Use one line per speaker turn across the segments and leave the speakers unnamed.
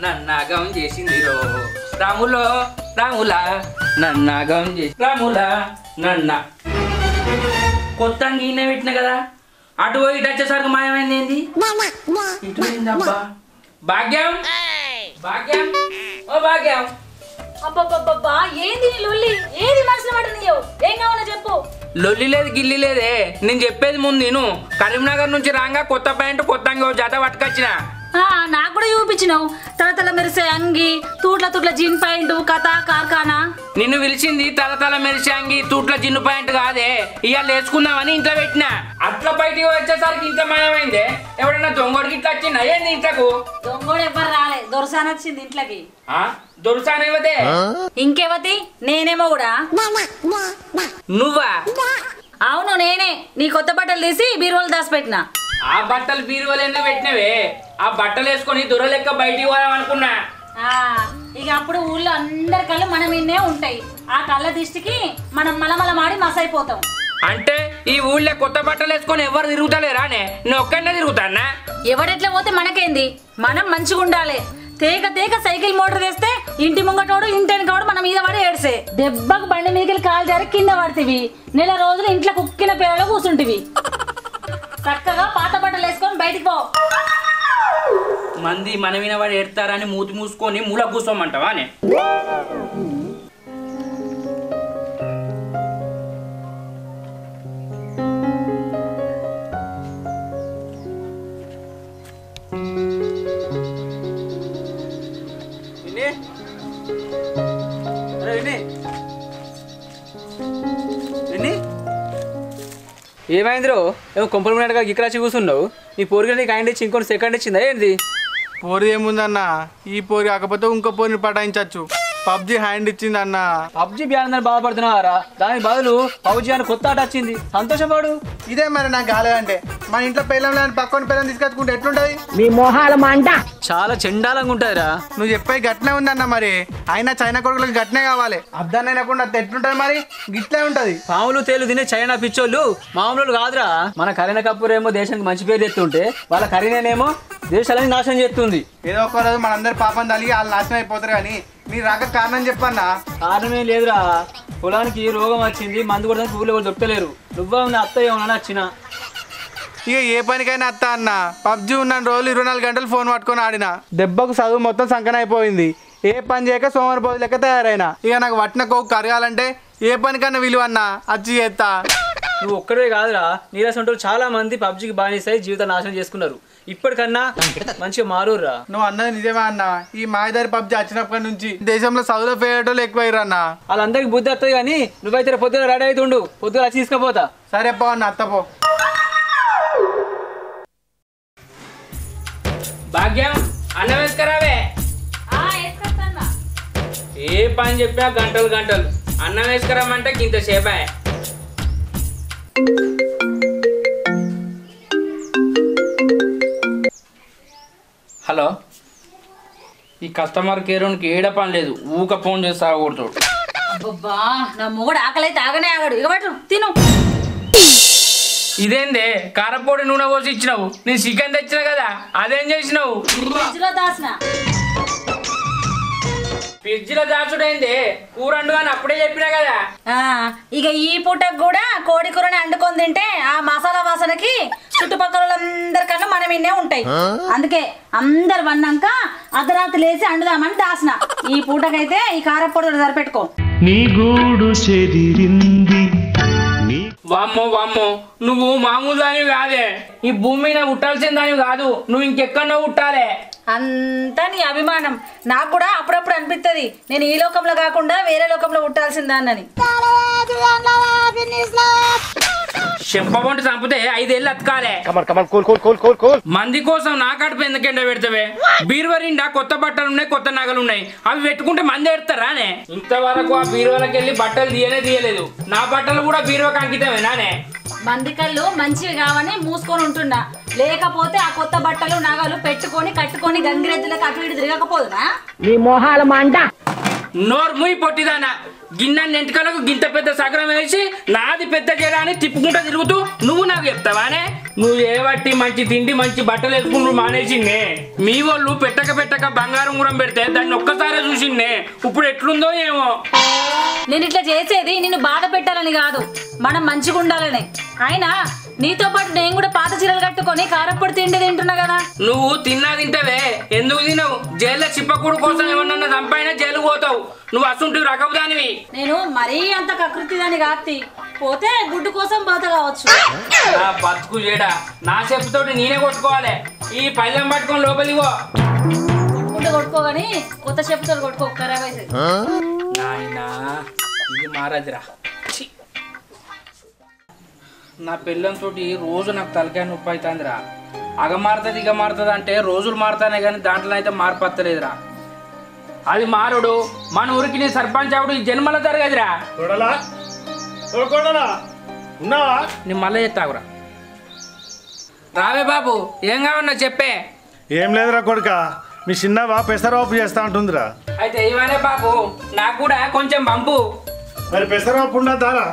నన్నాగం చేసింది రో రాములో రాములా నన్నాగం చేసి రాములా నన్న కొత్త ఈయన పెట్టిన కదా అటు పోయి ఇటు వచ్చేసరికి మాయమైంది ఏంది ఇటు పోయిందబ్బా భాగ్యం భాగ్యం ఓ భాగ్యం
అబ్బబ్బబ్బబ్బా ఏంది నీ లొల్లి ఏది మనసులో మాట నీయో ఏం కావాలో చెప్పు
లొల్లి లేదు గిల్లి లేదే నేను చెప్పేది ముందు నేను కరీంనగర్ నుంచి రాగా కొత్త ప్యాంటు కొత్త అంగి ఓ జత పట్టుకొచ్చిన
ఆ, నాకు కూడా చూపించినావు తలతల మెరిసే అంగి తూట్ల తూట్ల జీన్ పాయింట్ కథ కార్ఖానా
నిన్ను పిలిచింది తల తల మెరిసే అంగి తూట్ల జిన్ను పాయింట్ కాదే ఇవాళ వేసుకుందామని ఇంట్లో పెట్టిన అట్లా బయటికి వచ్చేసరికి ఇంత మాయమైందే ఎవడన్నా దొంగడికి ఇట్లా వచ్చిందా ఏంది ఇంట్లకు
దొంగోడు ఎవ్వరు రాలే దొరసాని వచ్చింది ఇంట్లోకి
ఆ? దొరుసానివ్వదే
ఇంకెవతి నేనేమో కూడా
నువ్వా
అవును నేనే నీ కొత్త బట్టలు తీసి బీరువాలు దాచిపెట్టిన
ఆ బట్టలు బీరువాలు ఎందుకు పెట్టినవే ఆ బట్టలు వేసుకొని దొర లెక్క బయటికి పోదాం అనుకున్నా
ఆ, ఇక అప్పుడు ఊళ్ళో అందరి కళ్ళు మన మీదనే ఉంటాయి ఆ కళ్ళ దిష్టికి మనం మలమల మాడి మసైపోతాం
అంటే ఈ ఊళ్ళో కొత్త బట్టలు వేసుకొని ఎవరు తిరుగుతలేరానే నేను ఒక్కడనే తిరుగుతానా
ఎవడెట్లా పోతే మనకేంది మనం మంచిగా ఉండాలి తేక తేక సైకిల్ మోటార్ తెస్తే ఇంటి ముంగటోడు ఇంటి వెనకవాడు మన మీద పడి ఏడ్సే దెబ్బకు బండి మీదకి కాలు జారి కింద పడుతుంది నెల రోజులు ఇంట్లో కుక్కిన పేడలో కూర్చుంటివి చక్కగా పాత బట్టలు వేసుకొని బయటికి పో
మంది మన మీద వాడు ఎడతారని మూతి మూసుకొని మూల కూర్చోమంటావా నే
విని అరే విని విని ఏమైందిరో ఏమో కొంపలు ఉన్నట్టుగా ఇక్కడ వచ్చి కూర్చున్నావు ఈ పోరిగా నీకు ఆయన ఇచ్చి ఇంకొని సెకండ్ ఇచ్చిందా ఏంటి
పోరి ఏముందన్న ఈ పోరి కాకపోతే ఇంకో పోరిని పటాయించవచ్చు పబ్జి హ్యాండ్ ఇచ్చింది అన్న
పబ్జి బ్యాన్ ఉందని బాధపడుతున్నావారా దానికి బదులు పబ్జి అని కొత్త ఆట వచ్చింది సంతోషపడు
ఇదే మరి నాకు కాలేదంటే మన ఇంట్లో పిల్లం లేని పక్కన పిల్లని తీసుకొచ్చుకుంటే ఎట్లుంటది
చాలా చెండాలంగా ఉంటుందిరా
నువ్వు చెప్పే గట్నే ఉందన్న మరి అయినా చైనా కొడుకులకు గట్నే కావాలి అర్థం అయినకుండా ఎట్లుంటది మరి గిట్లే ఉంటది
పాములు తేలు తినే చైనా పిచ్చోళ్ళు మామూలు కాదురా మన కరీనా కపూర్ ఏమో దేశానికి మంచి పేరు తెస్తుంటే వాళ్ళ కరీనేనేమో దేశాలని నాశనం చేస్తుంది
ఏదో ఒక రోజు మనందరి పాపం తలిగి వాళ్ళు నాశనం అయిపోతారు కానీ నీ రాక కారణం చెప్పన్నా
కారణమేం లేదురా పొలానికి రోగం వచ్చింది మందు కూడా ఊళ్ళో ఎవరు దొరకలేరు నువ్వే ఉన్న అత్తయ్య ఏమన్నా వచ్చిన
ఇక ఏ పనికైనా అత్త అన్న పబ్జి ఉన్న రోజులు ఇరవై నాలుగు గంటలు ఫోన్ పట్టుకొని ఆడిన దెబ్బకు చదువు మొత్తం సంకన అయిపోయింది ఏ పని చేయక సోమవారం లెక్క తయారైనా ఇక నాకు వట్టిన కొవ్వు కరగాలంటే ఏ పనికన్నా విలువ అన్న అచ్చి చేస్తా
నువ్వు ఒక్కడే కాదురా నీరసంటూ చాలా మంది పబ్జికి బానిస్తాయి జీవితం నాశనం చేసుకున్నారు ఇప్పటికన్నా మంచిగా మారురా
నువ్వు అన్నది నిజమే అన్న ఈ మాయదారి పబ్జి వచ్చినప్పటి నుంచి దేశంలో చదువులో పేరేటోళ్ళు ఎక్కువయ్యారు అన్న
వాళ్ళందరికి బుద్ధి వస్తుంది కానీ నువ్వైతే రేపు పొద్దున రెడీ అవుతుండు పొద్దున వచ్చి తీసుకుపోతా
సరే పో అన్న అత్త పో
భాగ్యం అన్నం వేసుకురావే ఏ పని చెప్పినా గంటలు గంటలు అన్నం వేసుకురామంటే ఇంత సేపే హలో ఈ కస్టమర్ కేర్కి ఏడ పని లేదు ఊక ఫోన్ చేసి సాగకూడదు
అబ్బబ్బా నా మొగుడు ఆకలి అయితే ఆగనే ఆగడు ఇక పట్టు తిను
ఇదేందే కారపొడి నూనె పోసి ఇచ్చినావు నేను చికెన్ తెచ్చిన కదా అదేం చేసినావు
ఫ్రిడ్జ్ లో దాసిన
ఫ్రిడ్జ్ లో దాచుడైందే కూర వండు అని అప్పుడే చెప్పినా కదా
ఆ, ఇక ఈ పూటకు కూడా కోడి కూరని అండుకొని తింటే ఆ మసాలా వాసనకి చుట్టుపక్కల వాళ్ళందరి కన్నా మన మిన్నే ఉంటాయి అందుకే అందరు వన్నాక అర్ధరాత్రి లేచి అండుదామని దాసిన ఈ పూటకైతే ఈ కారపొడి సరిపెట్టుకో
నీ గూడు చెదిరింది నీ
వామ్మో వామ్మో నువ్వు మామూలు దానివి కాదే ఈ భూమి మీద పుట్టాల్సిన దానివి కాదు నువ్వు ఇంకెక్కడో పుట్టాలే
అంతా నీ అభిమానం నాకు కూడా అప్పుడప్పుడు అనిపిస్తుంది నేను ఈ లోకంలో కాకుండా వేరే లోకంలో పుట్టాల్సిందాన్నని
చెప్పబొంటి చంపితే ఐదేళ్ళు అతకాలే మంది కోసం నా కడుపు ఎందుకు ఎండ పెడతావే బీరువరిండా కొత్త బట్టలు ఉన్నాయి కొత్త నగలు ఉన్నాయి అవి పెట్టుకుంటే మంది ఎడతారానే ఇంతవరకు ఆ బీరువాలకి వెళ్ళి బట్టలు తీయనే తీయలేదు నా బట్టలు కూడా బీరువాకి అంకితమే నానే
మంది కళ్ళు మంచివి కావని మూసుకొని ఉంటున్నా లేకపోతే ఆ కొత్త బట్టలు నగలు పెట్టుకొని కట్టుకొని గంగిరెద్దులకు అటు ఇటు తిరగకపోదునా
నోరు ముయి పొట్టిదానా గిన్నె ఎంటికలకు గింత పెద్ద సగరం వేసి నాది పెద్ద చేయడానికి తిప్పుకుంటా తిరుగుతూ నువ్వు నాకు చెప్తావానే నువ్వు ఏవట్టి మంచి తిండి మంచి బట్టలు వేసుకుంటూ మానేసిందే మీ వాళ్ళు పెట్టక పెట్టక బంగారం కూడా పెడితే దాన్ని ఒక్కసారే చూసిందే ఇప్పుడు ఎట్లుందో ఏమో
నేను ఇట్లా చేసేది నిన్ను బాధ పెట్టాలని కాదు మనం మంచిగా ఉండాలని అయినా నీతో పాటు నేను కూడా పాత చీరలు కట్టుకొని కారప్పొడి తిండి తింటున్నా కదా
నువ్వు తిన్నా తింటావే ఎందుకు తినవు జైల్లో చిప్పకూడు కోసం ఏమన్నా చంపైనా జైలు పోతావు నువ్వు అసంటి రకపు దానివి
నేను మరీ అంత కకృతి దాని కాత్తి పోతే గుడ్డు కోసం బాధ కావచ్చు
నా బతుకు చేయడా నా చెప్పుతోటి నేనే కొట్టుకోవాలి ఈ పళ్ళెం పట్టుకొని లోపలికి పో
గుడ్డు కొట్టుకోగాని కొత్త చెప్పుతో కొట్టుకో ఖరాబ్ అయితే
నాయనా ఇది మారాదిరా ఛీ. నా పిల్లంతో రోజు నాకు తలకాయ నొప్పి అవుతుందిరా అగ మారుతుంది ఇక మారుతుంది అంటే రోజులు మారుతానే కానీ దాంట్లో అయితే మార్పు వస్తలేదురా అది మారుడు మన ఊరికి నీ సర్పంచ్ ఆవిడ ఈ జన్మలో జరగదురా
కొడలా ఓ కొడలా ఉన్నావా
నీ మళ్ళీ చెప్తావురా రావే బాబు ఏం కావన్నా చెప్పే
ఏం లేదురా కొడుక మీ చిన్నవా పెసరపప్పు చేస్తా అంటుందిరా
అయితే ఇవనే బాబు నాకు కూడా కొంచెం పంపు
మరి పెసరపప్పు ఉండద్దారా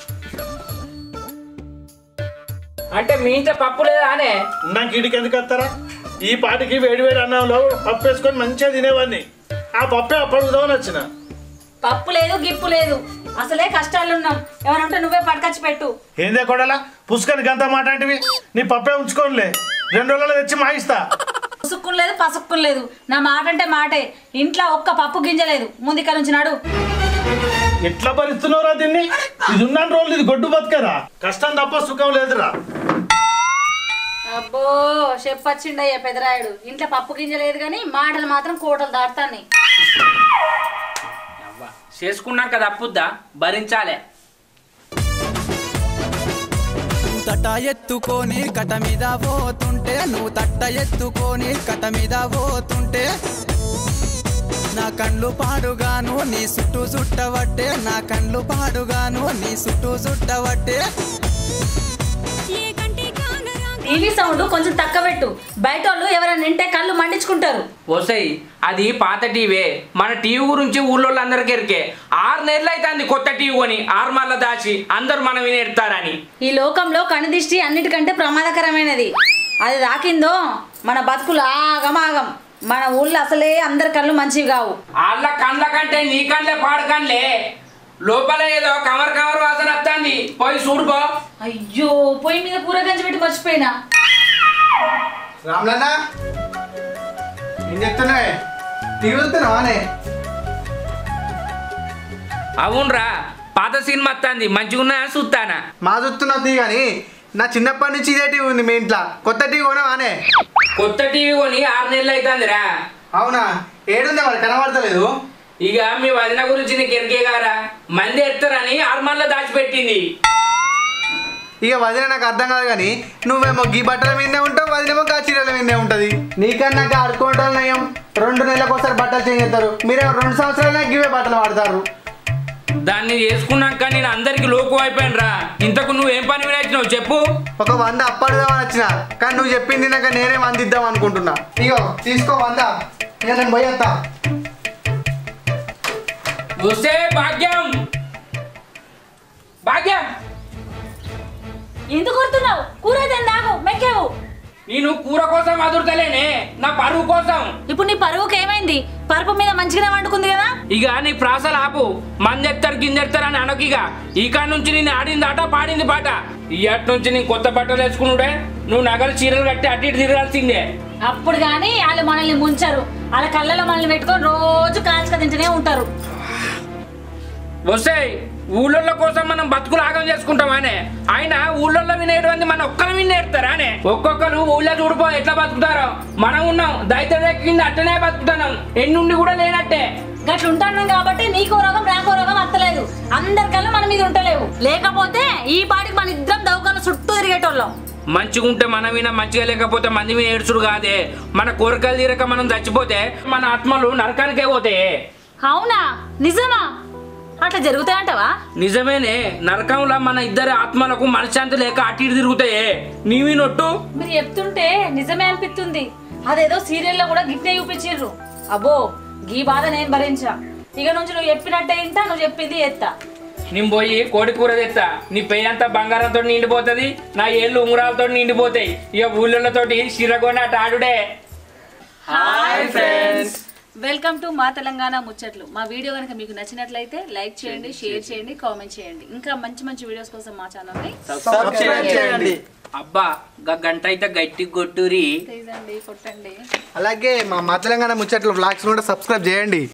అంటే మీ ఇంట్లో పప్పు లేదా అనే
ఉన్నాక ఇడికి ఎందుకు వస్తారా ఈ పాటికి వేడి వేడి అన్నంలో పప్పు వేసుకొని మంచిగా తినేవాడిని ఆ పప్పే అప్పడుగుదామని వచ్చిన
పప్పు లేదు గిప్పు లేదు అసలే కష్టాలు ఉన్నాం ఏమైనా ఉంటే నువ్వే పట్టుకొచ్చి పెట్టు
ఏందే కొడలా పుష్కని గంత మాట అంటివి నీ పప్పే ఉంచుకోనిలే రెండు రోజులు తెచ్చి మాయిస్తా
పుసుక్కుని లేదు పసుక్కుని లేదు నా మాట అంటే మాటే ఇంట్లో ఒక్క పప్పు గింజ లేదు ముందు ఇక్కడ నుంచి నాడు
ఎట్లా భరిస్తున్నావురా దీన్ని ఇది ఉన్న రోజులు ఇది గొడ్డు బతకరా కష్టం తప్ప సుఖం లేదురా
అబ్బో చెప్పొచ్చిండయ్యా పెదరాయుడు ఇంట్లో పప్పు గింజ లేదు కానీ మాటలు మాత్రం కోటలు దాటుతాయి
చేసుకున్నాక తప్పుద్దా భరించాలే
తట్ట ఎత్తుకొని కట మీద పోతుంటే నువ్వు తట్ట ఎత్తుకొని కట మీద పోతుంటే నా కండ్లు పాడుగాను నీ చుట్టూ చుట్టవట్టే నా కండ్లు పాడుగాను నీ చుట్టూ చుట్టవట్టే
టీవీ సౌండ్ కొంచెం తక్కువ పెట్టు బయట వాళ్ళు ఎవరైనా నింటే కళ్ళు మండించుకుంటారు
వస్తాయి అది పాత టీవీ మన టీవీ గురించి ఊళ్ళో అందరికి ఎరికే ఆరు నెలలు అవుతుంది కొత్త టీవీ కొని ఆరు మళ్ళా దాచి అందరు మనం వినేడతారని
ఈ లోకంలో కనుదిష్టి అన్నిటికంటే ప్రమాదకరమైనది అది రాకిందో మన బతుకులు ఆగమాగం మన ఊళ్ళో అసలే అందరి కళ్ళు మంచివి కావు
వాళ్ళ కండ్ల కంటే నీ కండ్లే పాడు కండ్లే లోపల ఏదో కవర్ కవర్ వాసన వస్తుంది పోయి చూడుకో
అయ్యో పొయ్యి మీద కూర గంజి పెట్టి మర్చిపోయినా
రామ్లన్నా ఏం చెప్తున్నావే టీవీ వస్తున్నావా అనే
అవునరా పాత సినిమా వస్తుంది మంచిగున్నా చూస్తానా
మా చూస్తున్నావు కానీ నా చిన్నప్పటి నుంచి ఇదే టీవీ ఉంది మీ ఇంట్లో కొత్త టీవీ కొనవానే
కొత్త టీవీ కొని ఆరు నెలలు అవుతుందిరా
అవునా ఏడుంది మరి కనబడతలేదు
ఇక మీ వదిన గురించి నీకు ఎరికే గారా మంది ఎడతారని ఆరుమల్ల దాచిపెట్టింది
ఇక వదిన నాకు అర్థం కాదు కానీ నువ్వేమో గీ బట్టల మీదే ఉంటావు వదినేమో గా చీరల మీదే ఉంటది నీకన్నా ఆడుకోవటం నయం రెండు నెలలకు ఒకసారి బట్టలు చేంజ్ చేస్తారు మీరేమో రెండు సంవత్సరాలనే గివే బట్టలు వాడతారు
దాన్ని చేసుకున్నాక నేను అందరికి లోకు అయిపోయాను రా ఇంతకు నువ్వు ఏం పని వినచ్చినావు చెప్పు
ఒక వంద అప్పడుదామని వచ్చిన కానీ నువ్వు చెప్పింది నాకు నేనే వంద ఇద్దాం అనుకుంటున్నా ఇగో తీసుకో వంద ఇక నేను పోయేస్తా
వస్తే భాగ్యం భాగ్యం
ఎందుకు కొడుతున్నావు కూర తిందాకు మెక్కావు
నేను కూర కోసం అదురుతలేనే నా పరువు కోసం
ఇప్పుడు నీ పరువుకి ఏమైంది పరుపు మీద మంచిగానే వండుకుంది కదా
ఇక నీ ప్రాసలు ఆపు మందెత్తారు గిందెత్తారు అని అనకిగా ఈ కాడ నుంచి నేను ఆడింది ఆట పాడింది పాట ఇయ్యటి నుంచి నేను కొత్త బట్టలు వేసుకున్నాడే నువ్వు నగలు చీరలు కట్టి అటు ఇటు తిరగాల్సిందే
అప్పుడు కానీ వాళ్ళు మనల్ని ముంచారు వాళ్ళ కళ్ళలో మనల్ని పెట్టుకొని రోజు కాల్చుక తింటూనే ఉంటారు
వస్తాయి ఊళ్ళో కోసం మనం బతుకులు ఆగం చేసుకుంటామానే ఆయన ఊళ్ళో వినేటువంటి మన ఒక్కరు వినేడతారానే ఒక్కొక్కరు ఊళ్ళో చూడిపో ఎట్లా బతుకుతారో మనం ఉన్నాం దైత్య కింద అట్టనే బతుకుతున్నాం ఎన్నుండి కూడా లేనట్టే
గట్ల ఉంటాను కాబట్టి నీకో రోగం నాకో రోగం అత్తలేదు అందరికల్లా మన మీద ఉంటలేవు లేకపోతే ఈ పాటికి మన ఇద్దరం దవకాల చుట్టూ తిరిగేటోళ్ళం
మంచిగా ఉంటే మన విన మంచిగా లేకపోతే మంది మీద ఏడ్చుడు కాదే మన కోరికలు తీరక మనం చచ్చిపోతే మన ఆత్మలు నరకానికే పోతాయి
అవునా నిజమా అట్లా జరుగుతాయంటవా
నిజమేనే నరకంలో మన ఇద్దరి ఆత్మలకు మనశ్శాంతి లేక అటు ఇటు తిరుగుతాయే నీవి నొట్టు
మీరు చెప్తుంటే నిజమే అనిపిస్తుంది అదేదో సీరియల్లో కూడా గిట్టే చూపించిర్రు అబ్బో గీ బాధ నేను భరించా ఇక నుంచి నువ్వు చెప్పినట్టే ఇంటా నువ్వు చెప్పింది ఎత్తా
నేను పోయి కోడి కూర తెస్తా నీ పెయి అంతా బంగారంతో నిండిపోతుంది నా ఏళ్ళు ఉంగరాలతో నిండిపోతాయి ఇక ఊళ్ళతోటి శిరగొన్న ఆడుడే హాయ్ ఫ్రెండ్స్
వెల్కమ్ టు మా తెలంగాణ ముచ్చట్లు మా వీడియో కనుక మీకు నచ్చినట్లయితే లైక్ చేయండి షేర్ చేయండి కామెంట్ చేయండి ఇంకా మంచి మంచి వీడియోస్ కోసం మా ఛానల్ని
సబ్స్క్రైబ్ చేయండి
అబ్బా గా గంట అయితే గట్టి కొట్టురి
తీయండి కొట్టండి
అలాగే మా మా తెలంగాణ ముచ్చట్లు బ్లాగ్స్ కూడా సబ్స్క్రైబ్ చేయండి